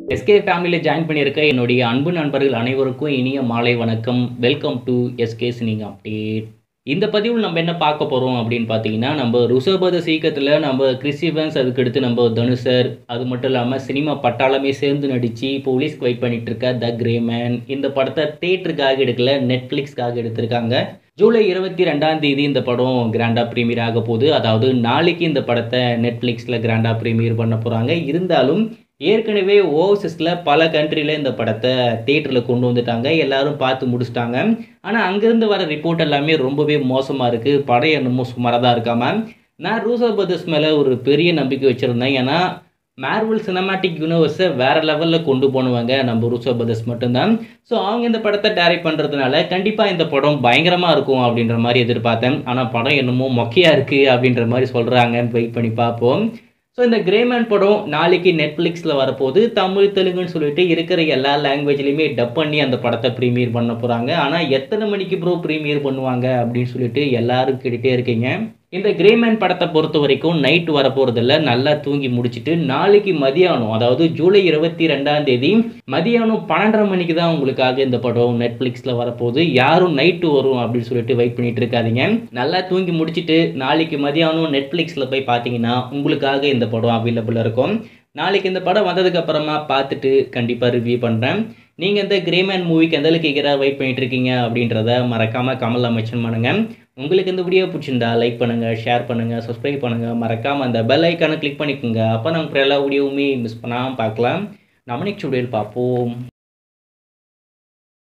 SK ஃபேமிலியில் join பண்ணியிருக்க என்னுடைய அன்பு நண்பர்கள் அனைவருக்கும் இனிய மாலை வணக்கம் வெல்கம் டு எஸ்கே சினிங் அப்டேட் இந்த பதிவில் நம்ம என்ன பார்க்க போகிறோம் அப்படின்னு பார்த்தீங்கன்னா நம்ம ருஷபத சீக்கிரத்தில் நம்ம கிறிஸ் இவன்ஸ் அதுக்கடுத்து நம்ம தனுஷர் அது மட்டும் இல்லாமல் சினிமா பட்டாளமே சேர்ந்து நடித்து போலீஸ்க்கு வெயிட் பண்ணிட்டு இருக்க த கிரேமேன் இந்த படத்தை தேட்டருக்காக எடுக்கல நெட்ஃப்ளிக்ஸ்க்காக எடுத்திருக்காங்க ஜூலை இருபத்தி ரெண்டாம் தேதி இந்த படம் கிராண்டாக ப்ரீமியர் ஆக போகுது அதாவது நாளைக்கு இந்த படத்தை நெட்ஃப்ளிக்ஸில் கிராண்டாக ப்ரீமியர் பண்ண போகிறாங்க இருந்தாலும் ஏற்கனவே ஓவர்சீஸில் பல கண்ட்ரியில் இந்த படத்தை தேட்டரில் கொண்டு வந்துட்டாங்க எல்லாரும் பார்த்து முடிச்சிட்டாங்க ஆனால் அங்கேருந்து வர ரிப்போர்ட் எல்லாமே ரொம்பவே மோசமாக இருக்குது படம் என்னமோ சுமாராக தான் இருக்காம நான் ரூசோ பிரதர்ஸ் மேலே ஒரு பெரிய நம்பிக்கை வச்சுருந்தேன் ஏன்னா மார்வல் சினிமாட்டிக் யூனிவர்ஸை வேறு லெவலில் கொண்டு போனுவாங்க நம்ம ரூசோ பிரதர்ஸ் மட்டும்தான் ஸோ அவங்க இந்த படத்தை டைரக்ட் பண்ணுறதுனால கண்டிப்பாக இந்த படம் பயங்கரமாக இருக்கும் அப்படின்ற மாதிரி எதிர்பார்த்தேன் ஆனால் படம் என்னமோ மொக்கையாக இருக்குது அப்படின்ற மாதிரி சொல்கிறாங்க வெயிட் பண்ணி பார்ப்போம் ஸோ இந்த கிரேமேன் படம் நாளைக்கு நெட்ஃப்ளிக்ஸில் வரப்போகுது தமிழ் தெலுங்குன்னு சொல்லிட்டு இருக்கிற எல்லா லாங்குவேஜ்லையுமே டப் பண்ணி அந்த படத்தை ப்ரீமியர் பண்ண போகிறாங்க ஆனால் எத்தனை மணிக்கு ப்ரோ ப்ரீமியர் பண்ணுவாங்க அப்படின்னு சொல்லிட்டு எல்லாரும் கேட்டுகிட்டே இருக்கீங்க இந்த கிரேமேன் படத்தை பொறுத்த வரைக்கும் நைட் வரப்போகிறதில்ல நல்லா தூங்கி முடிச்சுட்டு நாளைக்கு மதியானம் அதாவது ஜூலை இருபத்தி ரெண்டாம் தேதி மதியானம் பன்னெண்டரை மணிக்கு தான் உங்களுக்காக இந்த படம் நெட்ஃப்ளிக்ஸில் வரப்போகுது யாரும் நைட்டு வரும் அப்படின்னு சொல்லிட்டு வெயிட் பண்ணிட்டு இருக்காதீங்க நல்லா தூங்கி முடிச்சுட்டு நாளைக்கு மதியானம் நெட்ஃப்ளிக்ஸில் போய் பார்த்தீங்கன்னா உங்களுக்காக இந்த படம் அவைலபிளாக இருக்கும் நாளைக்கு இந்த படம் வந்ததுக்கு அப்புறமா பார்த்துட்டு கண்டிப்பாக ரிவ்யூ பண்ணுறேன் நீங்கள் இந்த கிரேமேன் மூவிக்கு எந்த அளவுக்கு எகராக வெயிட் பண்ணிட்டு இருக்கீங்க அப்படின்றத மறக்காமல் கமலில் மென்ஷன் பண்ணுங்கள் உங்களுக்கு இந்த வீடியோ பிடிச்சிருந்தா லைக் பண்ணுங்கள் ஷேர் பண்ணுங்கள் சப்ஸ்கிரைப் பண்ணுங்கள் மறக்காமல் அந்த பெல் ஐக்கானை கிளிக் பண்ணிக்கோங்க அப்போ நமக்கு எல்லா வீடியோவுமே மிஸ் பண்ணாமல் பார்க்கலாம் நம்ம நெக்ஸ்ட் வீடியோவில் பார்ப்போம்